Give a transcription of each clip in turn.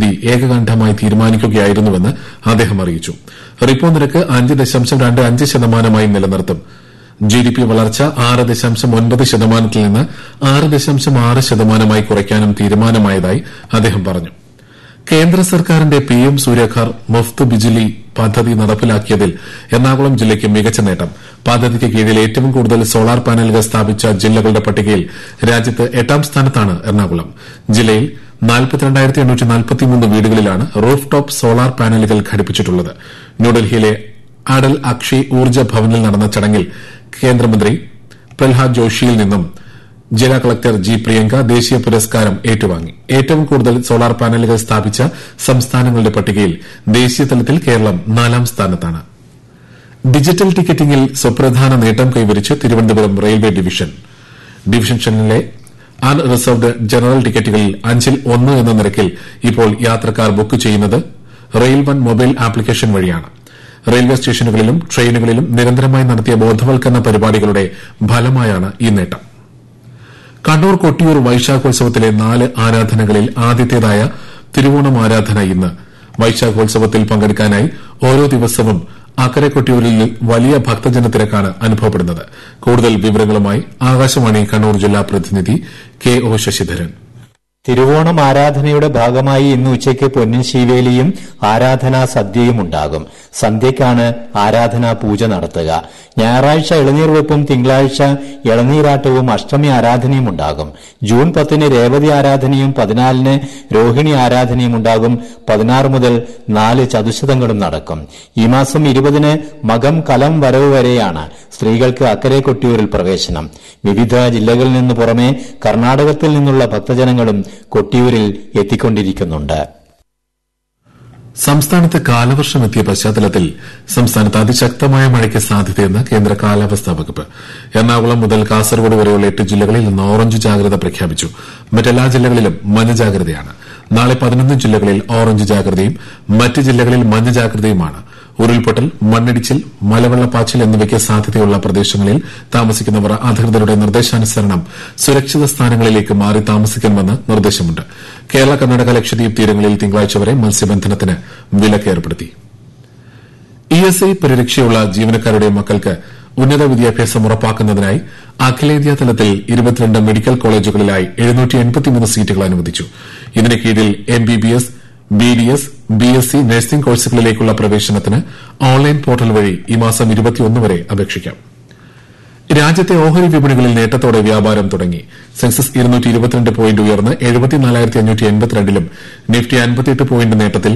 സമിതി ഏകകണ്ഠമായി തീരുമാനിക്കുകയായിരുന്നുവെന്ന് അദ്ദേഹം അറിയിച്ചു റിപ്പോ നിരക്ക് അഞ്ച് ദശാംശം രണ്ട് അഞ്ച് ശതമാനമായി നിലനിർത്തും ജിഡിപി വളർച്ച ആറ് ദശാംശം ഒൻപത് ശതമാനത്തിൽ നിന്ന് ആറ് ദശാംശം ആറ് ശതമാനമായി കുറയ്ക്കാനും തീരുമാനമായതായി അദ്ദേഹം പറഞ്ഞു കേന്ദ്ര സർക്കാരിന്റെ പിഎം സൂര്യഘർ മുഫ്ത് ബിജിലി പദ്ധതി നടപ്പിലാക്കിയതിൽ എറണാകുളം ജില്ലയ്ക്ക് മികച്ച നേട്ടം പദ്ധതിക്ക് കീഴിൽ ഏറ്റവും കൂടുതൽ സോളാർ പാനലുകൾ സ്ഥാപിച്ച ജില്ലകളുടെ പട്ടികയിൽ രാജ്യത്ത് എട്ടാം സ്ഥാനത്താണ് എറണാകുളം ജില്ലയിൽ വീടുകളിലാണ് റൂഫ് ടോപ്പ് സോളാർ പാനലുകൾ ഘടിപ്പിച്ചിട്ടുള്ളത് ന്യൂഡൽഹിയിലെ അടൽ അക്ഷയ് ഊർജ്ജ ഭവനിൽ നടന്ന ചടങ്ങിൽ കേന്ദ്രമന്ത്രി പ്രഹ്ലാദ് ജോഷിയിൽ നിന്നും ജില്ലാ കളക്ടർ ജി പ്രിയങ്ക ദേശീയ പുരസ്കാരം ഏറ്റുവാങ്ങി ഏറ്റവും കൂടുതൽ സോളാർ പാനലുകൾ സ്ഥാപിച്ച സംസ്ഥാനങ്ങളുടെ പട്ടികയിൽ ദേശീയ തലത്തിൽ കേരളം നാലാം സ്ഥാനത്താണ് ഡിജിറ്റൽ ടിക്കറ്റിംഗിൽ സുപ്രധാന നേട്ടം കൈവരിച്ച് തിരുവനന്തപുരം റെയിൽവേ ഡിവിഷൻ ഡിവിഷനിലെ അൺറിസർവ്ഡ് ജനറൽ ടിക്കറ്റുകളിൽ അഞ്ചിൽ ഒന്ന് എന്ന നിരക്കിൽ ഇപ്പോൾ യാത്രക്കാർ ബുക്ക് ചെയ്യുന്നത് റെയിൽ വൺ മൊബൈൽ ആപ്ലിക്കേഷൻ വഴിയാണ് റെയിൽവേ സ്റ്റേഷനുകളിലും ട്രെയിനുകളിലും നിരന്തരമായി നടത്തിയ ബോധവൽക്കരണ പരിപാടികളുടെ ഫലമായാണ് ഈ നേട്ടം കണ്ണൂർ കൊട്ടിയൂർ വൈശാഖോത്സവത്തിലെ നാല് ആരാധനകളിൽ ആദ്യത്തേതായ തിരുവോണം ആരാധന ഇന്ന് വൈശാഖോത്സവത്തിൽ പങ്കെടുക്കാനായി ഓരോ ദിവസവും അക്കരെ കൊട്ടിയൂരിൽ വലിയ ഭക്തജന തിരക്കാണ് അനുഭവപ്പെടുന്നത് കൂടുതൽ വിവരങ്ങളുമായി ആകാശവാണി കണ്ണൂർ ജില്ലാ പ്രതിനിധി കെ ഒ ശശിധരൻ തിരുവോണം ആരാധനയുടെ ഭാഗമായി ഇന്ന് ഉച്ചയ്ക്ക് പൊന്നിൻ ശീവേലിയും ആരാധനാ സദ്യയും ഉണ്ടാകും സന്ധ്യയ്ക്കാണ് ആരാധനാ പൂജ നടത്തുക ഞായറാഴ്ച ഇളനീർ വെപ്പും തിങ്കളാഴ്ച ഇളനീരാട്ടവും അഷ്ടമി ആരാധനയും ഉണ്ടാകും ജൂൺ പത്തിന് രേവതി ആരാധനയും പതിനാലിന് രോഹിണി ആരാധനയും ഉണ്ടാകും പതിനാറ് മുതൽ നാല് ചതുശതങ്ങളും നടക്കും ഈ മാസം ഇരുപതിന് മകം കലം വരവ് വരെയാണ് സ്ത്രീകൾക്ക് അക്കരെ കൊട്ടിയൂരിൽ പ്രവേശനം വിവിധ ജില്ലകളിൽ നിന്ന് പുറമെ കർണാടകത്തിൽ നിന്നുള്ള ഭക്തജനങ്ങളും കൊട്ടിയൂരിൽ എത്തിക്കൊണ്ടിരിക്കുന്നുണ്ട് സംസ്ഥാനത്ത് കാലവർഷം എത്തിയ പശ്ചാത്തലത്തിൽ സംസ്ഥാനത്ത് അതിശക്തമായ മഴയ്ക്ക് സാധ്യതയെന്ന് കേന്ദ്ര കാലാവസ്ഥാ വകുപ്പ് എറണാകുളം മുതൽ കാസർഗോഡ് വരെയുള്ള എട്ട് ജില്ലകളിൽ ഇന്ന് ഓറഞ്ച് ജാഗ്രത പ്രഖ്യാപിച്ചു മറ്റെല്ലാ ജില്ലകളിലും മഞ്ഞ ജാഗ്രതയാണ് നാളെ പതിനൊന്ന് ജില്ലകളിൽ ഓറഞ്ച് ജാഗ്രതയും മറ്റ് ജില്ലകളിൽ മഞ്ഞ ജാഗ്രതയുമാണ് ഉരുൾപൊട്ടൽ മണ്ണിടിച്ചിൽ മലവെള്ളപ്പാച്ചിൽ എന്നിവയ്ക്ക് സാധ്യതയുള്ള പ്രദേശങ്ങളിൽ താമസിക്കുന്നവർ അധികൃതരുടെ നിർദ്ദേശാനുസരണം സുരക്ഷിത സ്ഥാനങ്ങളിലേക്ക് മാറി താമസിക്കണമെന്ന് നിർദ്ദേശമുണ്ട് കേരള കർണാടക ലക്ഷദ്വീപ് തീരങ്ങളിൽ തിങ്കളാഴ്ച വരെ മത്സ്യബന്ധനത്തിന് വിലക്ക് ഏർപ്പെടുത്തി ഇഎസ്ഐ പരിരക്ഷയുള്ള ജീവനക്കാരുടെ മക്കൾക്ക് ഉന്നത വിദ്യാഭ്യാസം ഉറപ്പാക്കുന്നതിനായി അഖിലേന്ത്യാ തലത്തിൽ ഇരുപത്തിരണ്ട് മെഡിക്കൽ കോളേജുകളിലായി സീറ്റുകൾ അനുവദിച്ചു ഇതിന് കീഴിൽ എംബിബിഎസ് ബിഡിഎസ് ബിഎസ്സി നഴ്സിംഗ് കോഴ്സുകളിലേക്കുള്ള പ്രവേശനത്തിന് ഓൺലൈൻ പോർട്ടൽ വഴി ഈ മാസം വരെ അപേക്ഷിക്കാം രാജ്യത്തെ ഓഹരി വിപണികളിൽ നേട്ടത്തോടെ വ്യാപാരം തുടങ്ങി സെൻസസ് പോയിന്റ് ഉയർന്ന് ലും നിഫ്റ്റി അൻപത്തിയെട്ട് പോയിന്റ് നേട്ടത്തിൽ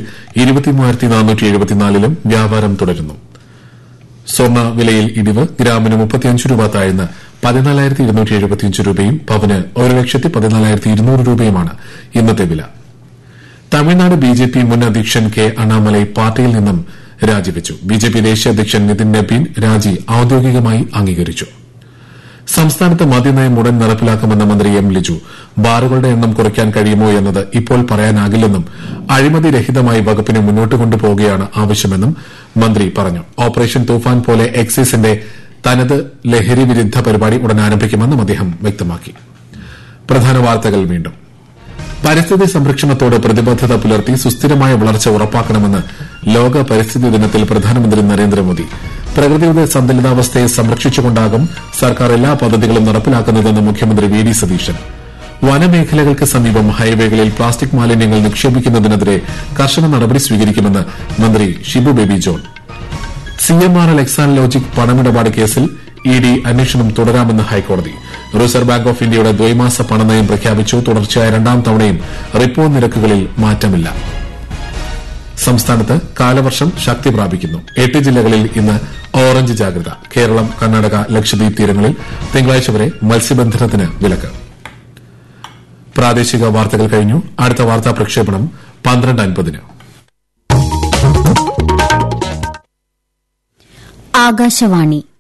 ലും വ്യാപാരം തുടരുന്നു സ്വർണ്ണ വിലയിൽ ഇടിവ് ഗ്രാമിന് മുപ്പത്തിയഞ്ച് രൂപ താഴ്ന്ന് പതിനാലായിരത്തി ഇരുന്നൂറ്റി എഴുപത്തിയഞ്ച് രൂപയും പവന് ഒരു ലക്ഷത്തി പതിനാലായിരത്തി ഇരുന്നൂറ് രൂപയുമാണ് ഇന്നത്തെ വില തമിഴ്നാട് ബിജെപി മുൻ അധ്യക്ഷൻ കെ അണ്ണാമലൈ പാർട്ടിയിൽ നിന്നും രാജിവെച്ചു ബിജെപി ദേശീയ അധ്യക്ഷൻ നിതിൻ നബീൻ രാജി ഔദ്യോഗികമായി അംഗീകരിച്ചു സംസ്ഥാനത്ത് മദ്യനയം ഉടൻ നടപ്പിലാക്കുമെന്ന മന്ത്രി എം ലിജു ബാറുകളുടെ എണ്ണം കുറയ്ക്കാൻ കഴിയുമോ എന്നത് ഇപ്പോൾ പറയാനാകില്ലെന്നും അഴിമതി രഹിതമായി വകുപ്പിനെ മുന്നോട്ട് കൊണ്ടുപോവുകയാണ് ആവശ്യമെന്നും മന്ത്രി പറഞ്ഞു ഓപ്പറേഷൻ തൂഫാൻ പോലെ എക്സൈസിന്റെ തനത് ലഹരി വിരുദ്ധ പരിപാടി ഉടൻ ആരംഭിക്കുമെന്നും അദ്ദേഹം വ്യക്തമാക്കി പ്രധാന വാർത്തകൾ വീണ്ടും പരിസ്ഥിതി സംരക്ഷണത്തോട് പ്രതിബദ്ധത പുലർത്തി സുസ്ഥിരമായ വളർച്ച ഉറപ്പാക്കണമെന്ന് ലോക പരിസ്ഥിതി ദിനത്തിൽ പ്രധാനമന്ത്രി നരേന്ദ്രമോദി പ്രകൃതിയുടെ സന്തുലിതാവസ്ഥയെ സംരക്ഷിച്ചുകൊണ്ടാകും സർക്കാർ എല്ലാ പദ്ധതികളും നടപ്പിലാക്കുന്നതെന്ന് മുഖ്യമന്ത്രി വി ഡി സതീശൻ വനമേഖലകൾക്ക് സമീപം ഹൈവേകളിൽ പ്ലാസ്റ്റിക് മാലിന്യങ്ങൾ നിക്ഷേപിക്കുന്നതിനെതിരെ കർശന നടപടി സ്വീകരിക്കുമെന്ന് മന്ത്രി Shibu Baby John CMRL Exalogic പണമിടപാട് കേസിൽ ഇ ഡി അന്വേഷണം തുടരാമെന്ന് ഹൈക്കോടതി റിസർവ് ബാങ്ക് ഓഫ് ഇന്ത്യയുടെ ദ്വൈമാസ പണനയം പ്രഖ്യാപിച്ചു തുടർച്ചയായ രണ്ടാം തവണയും റിപ്പോ നിരക്കുകളിൽ മാറ്റമില്ല സംസ്ഥാനത്ത് കാലവർഷം ശക്തി പ്രാപിക്കുന്നു എട്ട് ജില്ലകളിൽ ഇന്ന് ഓറഞ്ച് ജാഗ്രത കേരളം കർണാടക ലക്ഷദ്വീപ് തീരങ്ങളിൽ തിങ്കളാഴ്ച വരെ മത്സ്യബന്ധനത്തിന് വിലക്ക് പ്രാദേശിക വാർത്തകൾ കഴിഞ്ഞു അടുത്ത വാർത്താ പ്രക്ഷേപണം പന്ത്രണ്ട് അൻപതിന് ആകാശവാണി